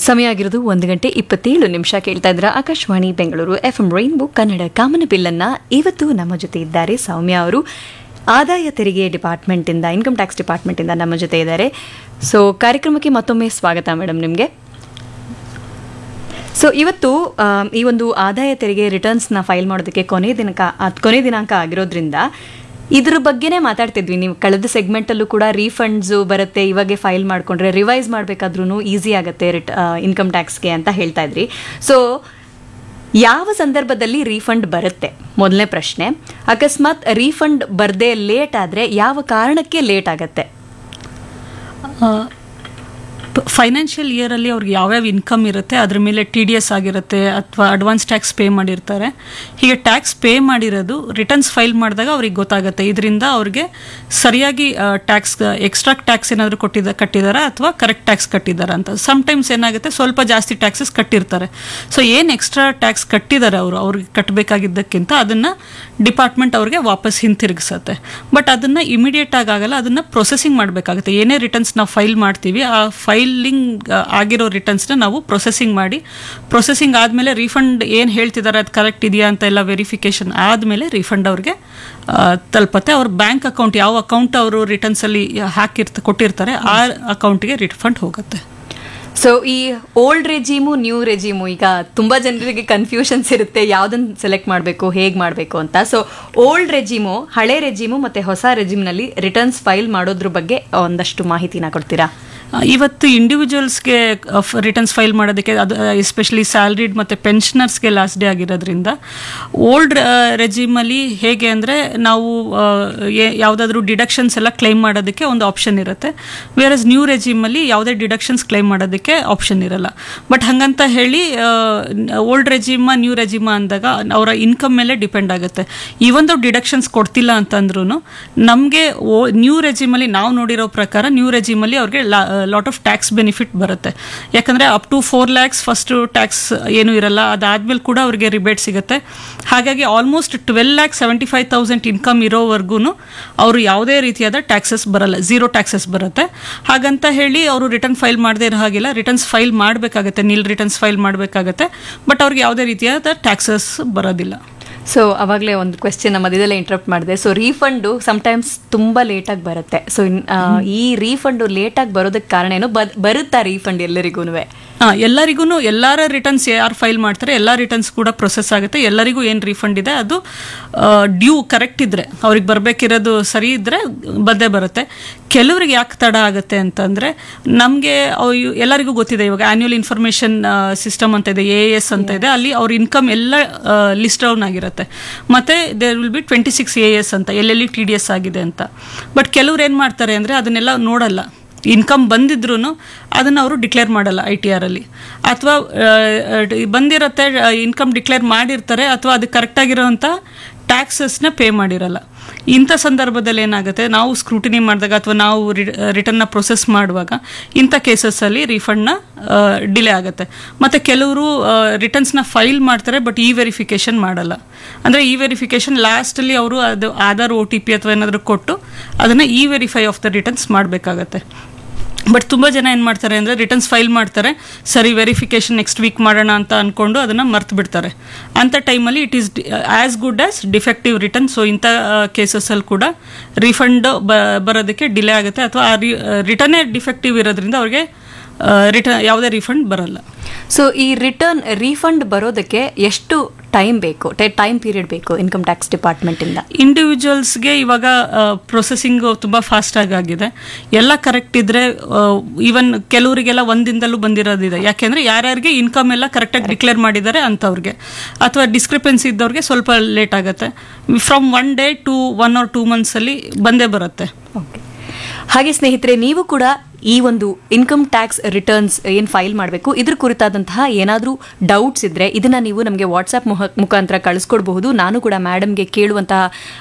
ಸಮಯ ಆಗಿರೋದು ಒಂದು ಗಂಟೆ ಇಪ್ಪತ್ತೇಳು ನಿಮಿಷ ಕೇಳ್ತಾ ಇದ್ರ Akashvani Bengaluru F M rainbow Kannada ಕಾಮನ ಬಿಲ್ಲನ್ನ ಇವತ್ತು ನಮ್ಮ ಜೊತೆ ಇದ್ದಾರೆ ಸೌಮ್ಯ ಅವರು ಆದಾಯ ತೆರಿಗೆ ಡಿಪಾರ್ಟ್ಮೆಂಟಿಂದ ಇನ್ಕಮ್ ಟ್ಯಾಕ್ಸ್ ಡಿಪಾರ್ಟ್ಮೆಂಟಿಂದ ನಮ್ಮ ಜೊತೆ ಇದ್ದಾರೆ ಸೊ ಕಾರ್ಯಕ್ರಮಕ್ಕೆ ಮತ್ತೊಮ್ಮೆ ಸ್ವಾಗತ ಮೇಡಮ್ ನಿಮಗೆ ಸೊ ಇವತ್ತು ಆ, ಈ ಒಂದು ಆದಾಯ ತೆರಿಗೆ ರಿಟರ್ನ್ಸ್ನ ಫೈಲ್ ಮಾಡೋದಕ್ಕೆ ಕೊನೆ ದಿನಾಂಕ ಅದ್ ಕೊನೆ ದಿನಾಂಕ ಆಗಿರೋದ್ರಿಂದ ಇದ್ರ ಬಗ್ಗೆನೇ ಮಾತಾಡ್ತಿದ್ವಿ ನೀವು ಕಳೆದ ಸೆಗ್ಮೆಂಟಲ್ಲೂ ಕೂಡ ರೀಫಂಡ್ಸು ಬರುತ್ತೆ ಇವಾಗೆ ಫೈಲ್ ಮಾಡಿಕೊಂಡ್ರೆ ರಿವೈಸ್ ಮಾಡಬೇಕಾದ್ರೂ ಈಸಿ ಆಗುತ್ತೆ ರಿಟ್ ಇನ್ಕಮ್ ಟ್ಯಾಕ್ಸ್ಗೆ ಅಂತ ಹೇಳ್ತಾ ಇದ್ರಿ ಸೊ ಯಾವ ಸಂದರ್ಭದಲ್ಲಿ ರೀಫಂಡ್ ಬರುತ್ತೆ ಮೊದಲನೇ ಪ್ರಶ್ನೆ ಅಕಸ್ಮಾತ್ ರೀಫಂಡ್ ಬರದೆ ಲೇಟ್ ಆದರೆ ಯಾವ ಕಾರಣಕ್ಕೆ ಲೇಟ್ ಆಗತ್ತೆ ಫೈನಾನ್ಷಿಯಲ್ ಇಯರಲ್ಲಿ ಅವ್ರಿಗೆ ಯಾವ್ಯಾವ ಇನ್ಕಮ್ ಇರುತ್ತೆ ಅದ್ರ ಮೇಲೆ ಟಿ ಡಿ ಎಸ್ ಆಗಿರುತ್ತೆ ಅಥವಾ ಅಡ್ವಾನ್ಸ್ ಟ್ಯಾಕ್ಸ್ ಪೇ ಮಾಡಿರ್ತಾರೆ ಹೀಗೆ ಟ್ಯಾಕ್ಸ್ ಪೇ ಮಾಡಿರೋದು ರಿಟರ್ನ್ಸ್ ಫೈಲ್ ಮಾಡಿದಾಗ ಅವ್ರಿಗೆ ಗೊತ್ತಾಗುತ್ತೆ ಇದರಿಂದ ಅವ್ರಿಗೆ ಸರಿಯಾಗಿ ಟ್ಯಾಕ್ಸ್ ಎಕ್ಸ್ಟ್ರಾ ಟ್ಯಾಕ್ಸ್ ಏನಾದರೂ ಕೊಟ್ಟಿದ್ದ ಕಟ್ಟಿದಾರಾ ಅಥವಾ ಕರೆಕ್ಟ್ ಟ್ಯಾಕ್ಸ್ ಕಟ್ಟಿದಾರಾ ಅಂತ ಸಮ್ಟೈಮ್ಸ್ ಏನಾಗುತ್ತೆ ಸ್ವಲ್ಪ ಜಾಸ್ತಿ ಟ್ಯಾಕ್ಸಸ್ ಕಟ್ಟಿರ್ತಾರೆ ಸೊ ಏನು ಎಕ್ಸ್ಟ್ರಾ ಟ್ಯಾಕ್ಸ್ ಕಟ್ಟಿದ್ದಾರೆ ಅವರು ಅವ್ರಿಗೆ ಕಟ್ಟಬೇಕಾಗಿದ್ದಕ್ಕಿಂತ ಅದನ್ನು ಡಿಪಾರ್ಟ್ಮೆಂಟ್ ಅವ್ರಿಗೆ ವಾಪಸ್ ಹಿಂತಿರುಗಿಸುತ್ತೆ ಬಟ್ ಅದನ್ನು ಇಮಿಡಿಯೇಟ್ ಆಗಿ ಆಗಲ್ಲ ಅದನ್ನು ಪ್ರೊಸೆಸಿಂಗ್ ಮಾಡಬೇಕಾಗುತ್ತೆ ಏನೇ ರಿಟರ್ನ್ಸ್ ನಾವು ಫೈಲ್ ಮಾಡ್ತೀವಿ ಆ ಫೈಲಿಂಗ್ ಆಗಿರೋ ರಿಟರ್ನ್ಸ್ನ ನಾವು ಪ್ರೊಸೆಸಿಂಗ್ ಮಾಡಿ ಪ್ರೊಸೆಸಿಂಗ್ ಆದಮೇಲೆ ರೀಫಂಡ್ ಏನು ಹೇಳ್ತಿದ್ದಾರೆ ಅದು ಕರೆಕ್ಟ್ ಇದೆಯಾ ಅಂತ ಎಲ್ಲ ವೆರಿಫಿಕೇಷನ್ ಆದಮೇಲೆ ರೀಫಂಡ್ ಅವ್ರಿಗೆ ಆ, ತಲುಪತ್ತೆ ಅವ್ರ ಬ್ಯಾಂಕ್ ಅಕೌಂಟ್ ಯಾವ ಅಕೌಂಟ್ ಅವರು ರಿಟರ್ನ್ಸಲ್ಲಿ ಹಾಕಿರ್ತ ಕೊಟ್ಟಿರ್ತಾರೆ ಆ ಅಕೌಂಟ್ಗೆ ರಿಫಂಡ್ ಹೋಗುತ್ತೆ ಸೊ ಈ ಓಲ್ಡ್ ರೆಜಿಮು ನ್ಯೂ ರೆಜಿಮು ಈಗ ತುಂಬಾ ಜನರಿಗೆ ಕನ್ಫ್ಯೂಷನ್ಸ್ ಇರುತ್ತೆ ಯಾವ್ದನ್ನ ಸೆಲೆಕ್ಟ್ ಮಾಡಬೇಕು ಹೇಗೆ ಮಾಡಬೇಕು ಅಂತ ಸೊ ಓಲ್ಡ್ ರೆಜಿಮು ಹಳೆ ರೆಜಿಮು ಮತ್ತೆ ಹೊಸ ರೆಜಿಮ್ನಲ್ಲಿ ರಿಟರ್ನ್ಸ್ ಫೈಲ್ ಮಾಡೋದ್ರ ಬಗ್ಗೆ ಒಂದಷ್ಟು ಮಾಹಿತಿನ ಕೊಡ್ತೀರಾ ಆ, ಇವತ್ತು ಇಂಡಿವಿಜುವಲ್ಸ್ಗೆ ರಿಟರ್ನ್ಸ್ ಫೈಲ್ ಮಾಡೋದಕ್ಕೆ ಅದು ಎಸ್ಪೆಷಲಿ ಸ್ಯಾಲ್ರಿಡ್ ಮತ್ತು ಪೆನ್ಷನರ್ಸ್ಗೆ ಲಾಸ್ಟ್ ಡೇ ಆಗಿರೋದ್ರಿಂದ ಓಲ್ಡ್ ರೆಜಿಮಲ್ಲಿ ಹೇಗೆ ಅಂದರೆ ನಾವು ಯಾವುದಾದ್ರೂ ಡಿಡಕ್ಷನ್ಸ್ ಎಲ್ಲ ಕ್ಲೈಮ್ ಮಾಡೋದಕ್ಕೆ ಒಂದು ಆಪ್ಷನ್ ಇರುತ್ತೆ ವೇರಸ್ ನ್ಯೂ ರೆಜಿಮಲ್ಲಿ ಯಾವುದೇ ಡಿಡಕ್ಷನ್ಸ್ ಕ್ಲೈಮ್ ಮಾಡೋದಕ್ಕೆ ಆಪ್ಷನ್ ಇರಲ್ಲ ಬಟ್ ಹಾಗಂತ ಹೇಳಿ ಓಲ್ಡ್ ರೆಜಿಮ ನ್ಯೂ ರೆಜಿಮ ಅಂದಾಗ ಅವರ ಇನ್ಕಮ್ ಮೇಲೆ ಡಿಪೆಂಡ್ ಆಗುತ್ತೆ ಈವೊಂದು ಡಿಡಕ್ಷನ್ಸ್ ಕೊಡ್ತಿಲ್ಲ ಅಂತಂದ್ರೂ ನಮಗೆ ಓ ನ್ಯೂ ರೆಜಿಮಲ್ಲಿ ನಾವು ನೋಡಿರೋ ಪ್ರಕಾರ ನ್ಯೂ ರೆಜಿಮಲ್ಲಿ ಅವ್ರಿಗೆ ಲಾಟ್ ಆಫ್ ಟ್ಯಾಕ್ಸ್ ಬೆನಿಫಿಟ್ ಬರುತ್ತೆ ಯಾಕಂದರೆ up to four lakhs first tax ಏನೂ ಇರಲ್ಲ ಅದಾದ್ಮೇಲೆ ಕೂಡ ಅವ್ರಿಗೆ ರಿಬೇಟ್ ಸಿಗುತ್ತೆ ಹಾಗಾಗಿ almost twelve lakh seventy five thousand income ಇರೋವರೆಗೂ ಅವರು ಯಾವುದೇ ರೀತಿಯಾದ ಟ್ಯಾಕ್ಸಸ್ ಬರಲ್ಲ ಝೀರೋ ಟ್ಯಾಕ್ಸಸ್ ಬರುತ್ತೆ ಹಾಗಂತ ಹೇಳಿ ಅವರು ರಿಟರ್ನ್ ಫೈಲ್ ಮಾಡದೇ ಇರೋ ಹಾಗಿಲ್ಲ ರಿಟರ್ನ್ಸ್ ಫೈಲ್ ಮಾಡಬೇಕಾಗತ್ತೆ ನಿಲ್ ರಿಟರ್ನ್ಸ್ ಫೈಲ್ ಮಾಡಬೇಕಾಗತ್ತೆ ಬಟ್ ಅವ್ರಿಗೆ ಯಾವುದೇ ರೀತಿಯಾದ ಟ್ಯಾಕ್ಸಸ್ ಬರೋದಿಲ್ಲ ಸೊ ಅವಾಗಲೇ ಒಂದು ಕ್ವೆಶ್ಚನ್ ಮಧ್ಯದಲ್ಲೇ ಇಂಟ್ರಪ್ಟ್ ಮಾಡಿದೆ ಸೊ ರೀಫಂಡು ಸಮಟೈಮ್ಸ್ ತುಂಬ ಲೇಟಾಗಿ ಬರುತ್ತೆ ಸೊ ಈ ರೀಫಂಡು ಲೇಟಾಗಿ ಬರೋದಕ್ಕೆ ಕಾರಣ ಏನು ಬದ್- ಬರುತ್ತಾ ರೀಫಂಡ್ ಎಲ್ಲರಿಗೂ ಹಾಂ ಎಲ್ಲರಿಗೂ ಎಲ್ಲರ ರಿಟರ್ನ್ಸ್ ಯಾರು ಫೈಲ್ ಮಾಡ್ತಾರೆ ಎಲ್ಲ ರಿಟರ್ನ್ಸ್ ಕೂಡ ಪ್ರೊಸೆಸ್ ಆಗುತ್ತೆ ಎಲ್ಲರಿಗೂ ಏನು ರೀಫಂಡ್ ಇದೆ ಅದು ಡ್ಯೂ ಕರೆಕ್ಟ್ ಇದ್ದರೆ ಅವ್ರಿಗೆ ಬರಬೇಕಿರೋದು ಸರಿ ಇದ್ದರೆ ಬಂದೇ ಬರುತ್ತೆ ಕೆಲವರಿಗೆ ಯಾಕೆ ತಡ ಆಗುತ್ತೆ ಅಂತಂದರೆ ನಮಗೆ ಎಲ್ಲರಿಗೂ ಗೊತ್ತಿದೆ ಇವಾಗ ಆ್ಯನ್ಯುವಲ್ ಇನ್ಫಾರ್ಮೇಷನ್ ಸಿಸ್ಟಮ್ ಅಂತ ಇದೆ ಎ ಎಸ್ ಅಂತ ಇದೆ ಅಲ್ಲಿ ಅವ್ರ ಇನ್ಕಮ್ ಎಲ್ಲ ಲಿಸ್ಟ್ ಡೌನ್ ಆಗಿರುತ್ತೆ ಮತ್ತು there will be twenty six A S ಅಂತ ಎಲ್ಲೆಲ್ಲಿ ಟಿ ಡಿ ಎಸ್ ಆಗಿದೆ ಅಂತ ಬಟ್ ಕೆಲವ್ರು ಏನು ಮಾಡ್ತಾರೆ ಅಂದರೆ ಅದನ್ನೆಲ್ಲ ನೋಡಲ್ಲ ಇನ್ಕಮ್ ಬಂದಿದ್ರು ಅದನ್ನು ಅವರು ಡಿಕ್ಲೇರ್ ಮಾಡಲ್ಲ ಐ ಟಿ ಆರಲ್ಲಿ ಅಥವಾ ಬಂದಿರುತ್ತೆ ಇನ್ಕಮ್ ಡಿಕ್ಲೇರ್ ಮಾಡಿರ್ತಾರೆ ಅಥವಾ ಅದಕ್ಕೆ ಕರೆಕ್ಟಾಗಿರೋವಂಥ ಟ್ಯಾಕ್ಸಸ್ನ ಪೇ ಮಾಡಿರಲ್ಲ ಇಂಥ ಸಂದರ್ಭದಲ್ಲಿ ಏನಾಗುತ್ತೆ ನಾವು ಸ್ಕ್ರೂಟಿನಿ ಮಾಡಿದಾಗ ಅಥವಾ ನಾವು ರಿಟರ್ನ್ನ ಪ್ರೊಸೆಸ್ ಮಾಡುವಾಗ ಇಂಥ ಕೇಸಸ್ಸಲ್ಲಿ ರೀಫಂಡ್ನ ಡಿಲೇ ಆಗುತ್ತೆ ಮತ್ತು ಕೆಲವರು ರಿಟರ್ನ್ಸ್ನ ಫೈಲ್ ಮಾಡ್ತಾರೆ ಬಟ್ ಇ ವೆರಿಫಿಕೇಷನ್ ಮಾಡಲ್ಲ ಅಂದರೆ ಇ ವೆರಿಫಿಕೇಷನ್ ಲಾಸ್ಟಲ್ಲಿ ಅವರು ಅದು ಆಧಾರ್ ಒ ಟಿ ಪಿ ಅಥವಾ ಏನಾದರೂ ಕೊಟ್ಟು ಅದನ್ನು e verify of the returns ಮಾಡಬೇಕಾಗತ್ತೆ ಬಟ್ ತುಂಬ ಜನ ಏನು ಮಾಡ್ತಾರೆ ಅಂದರೆ ರಿಟರ್ನ್ಸ್ ಫೈಲ್ ಮಾಡ್ತಾರೆ ಸರಿ ವೆರಿಫಿಕೇಷನ್ ನೆಕ್ಸ್ಟ್ ವೀಕ್ ಮಾಡೋಣ ಅಂತ ಅಂದ್ಕೊಂಡು ಅದನ್ನು ಮರ್ತು ಬಿಡ್ತಾರೆ ಅಂಥ ಟೈಮಲ್ಲಿ it is as good as defective return so ಇಂಥ ಕೇಸಸ್ಸಲ್ಲಿ ಕೂಡ ರಿಫಂಡ್ ಬರೋದಕ್ಕೆ ಡಿಲೇ ಆಗುತ್ತೆ ಅಥವಾ ಆ ರಿಟರ್ನೇ ಡಿಫೆಕ್ಟಿವ್ ಇರೋದ್ರಿಂದ ಅವ್ರಿಗೆ ರಿಟರ್ನ್ ಯಾವುದೇ ರಿಫಂಡ್ ಬರಲ್ಲ ಸೊ ಈ ರಿಟರ್ನ್ ರೀಫಂಡ್ ಬರೋದಕ್ಕೆ ಎಷ್ಟು ಟೈಮ್ ಬೇಕು ಟೈಮ್ ಪೀರಿಯಡ್ ಬೇಕು ಇನ್ಕಮ್ ಟ್ಯಾಕ್ಸ್ ಡಿಪಾರ್ಟ್ಮೆಂಟಿಂದ ಇಂಡಿವಿಜುವಲ್ಸ್ಗೆ ಇವಾಗ ಪ್ರೊಸೆಸಿಂಗ್ ತುಂಬ ಫಾಸ್ಟಾಗಿ ಆಗಿದೆ ಎಲ್ಲ ಕರೆಕ್ಟ್ ಇದ್ರೆ ಈವನ್ ಕೆಲವರಿಗೆಲ್ಲ ಒಂದಿಂದಲೂ ಬಂದಿರೋದಿದೆ ಯಾಕೆಂದ್ರೆ ಯಾರ್ಯಾರಿಗೆ ಇನ್ಕಮ್ ಎಲ್ಲ ಕರೆಕ್ಟಾಗಿ ಡಿಕ್ಲೇರ್ ಮಾಡಿದ್ದಾರೆ ಅಂಥವ್ರಿಗೆ ಅಥವಾ ಡಿಸ್ಕ್ರಿಪೆನ್ಸಿ ಇದ್ದವ್ರಿಗೆ ಸ್ವಲ್ಪ ಲೇಟ್ ಆಗುತ್ತೆ from one day to one or two ಮಂತ್ಸಲ್ಲಿ ಬಂದೇ ಬರುತ್ತೆ ಓಕೆ ಹಾಗೆ ಸ್ನೇಹಿತರೆ ನೀವು ಕೂಡ ಈ ಒಂದು ಇನ್ಕಮ್ ಟ್ಯಾಕ್ಸ್ ರಿಟರ್ನ್ಸ್ ಏನು ಫೈಲ್ ಮಾಡಬೇಕು ಇದ್ರ ಕುರಿತಾದಂತಹ ಏನಾದರೂ ಡೌಟ್ಸ್ ಇದ್ದರೆ ಇದನ್ನು ನೀವು ನಮಗೆ ವಾಟ್ಸಪ್ ಮುಖಾಂತರ ಕಳಿಸ್ಕೊಡ್ಬಹುದು ನಾನು ಕೂಡ ಮೇಡಮ್ಗೆ ಕೇಳುವಂತಹ